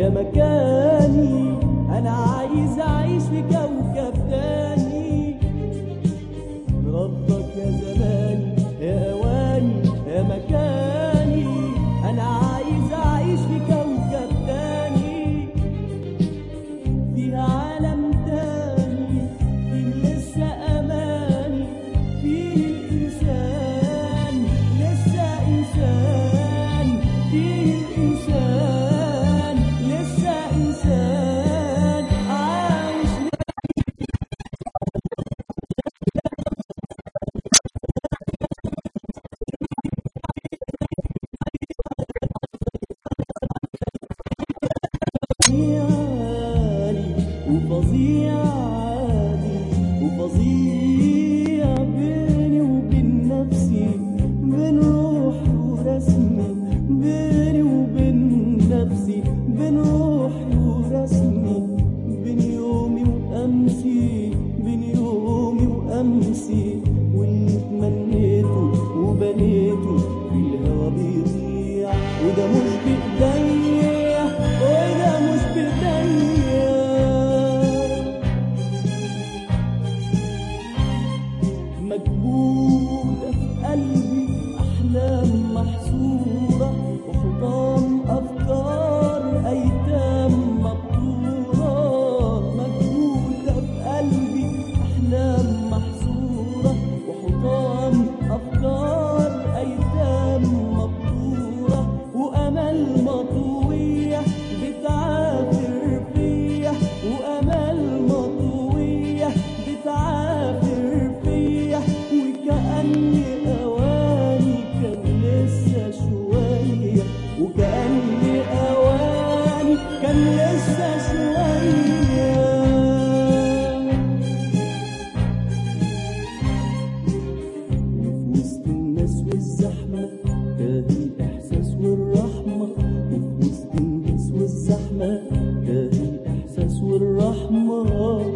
يا مكاني انا عايز اعيش في كوكب تاني ربك يا زماني يا اواني يا مكاني انا عايز اعيش في كوكب تاني في عالم تاني فيه لسه اماني فيه الانسان لسه انسان فيه الانسان لسه انسان عايش عالي وفظيع عالي وفظيع بيني وبين نفسي بين روحي ورسمي بيني وبين نفسي بين روحي ورسمي بين يومي وأمسي بين يومي وأمسي واللي تمنيته وبنيته في الهوا بيضيع وده مش بإيديا وده مش بإيديا مكبوتة في قلبي أحلام محصورة وحطام أفكار أيتام مبتورة مكبوتة في قلبي أحلام محصورة وحطام أفكار أيتام مبتورة وأمل مطوية بتعافر فيا وأمل مطوية بتعافر فيا وكأني أواني كان لسه شوية وكأني أواني كان لسه شوية وفي وسط الناس والزحمة تاه الإحساس والرحمة وفي وسط الناس والزحمة تاه الإحساس والرحمة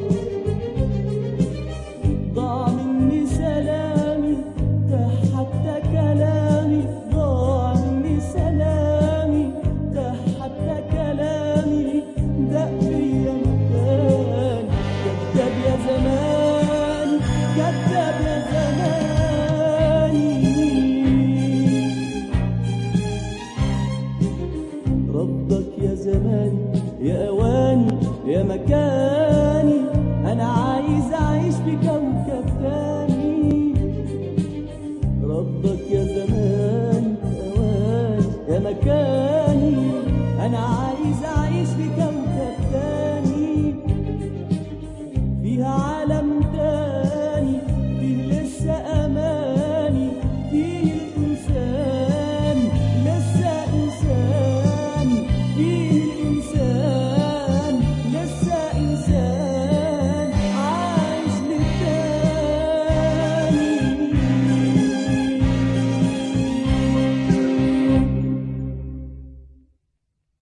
ضاع مني سلامي تاه حتى كلامي ضاع مني سلامي تاه حتى كلامي دق يا مكان كذاب يا زمان كذاب يا زماني ربك يا زماني يا اواني يا مكاني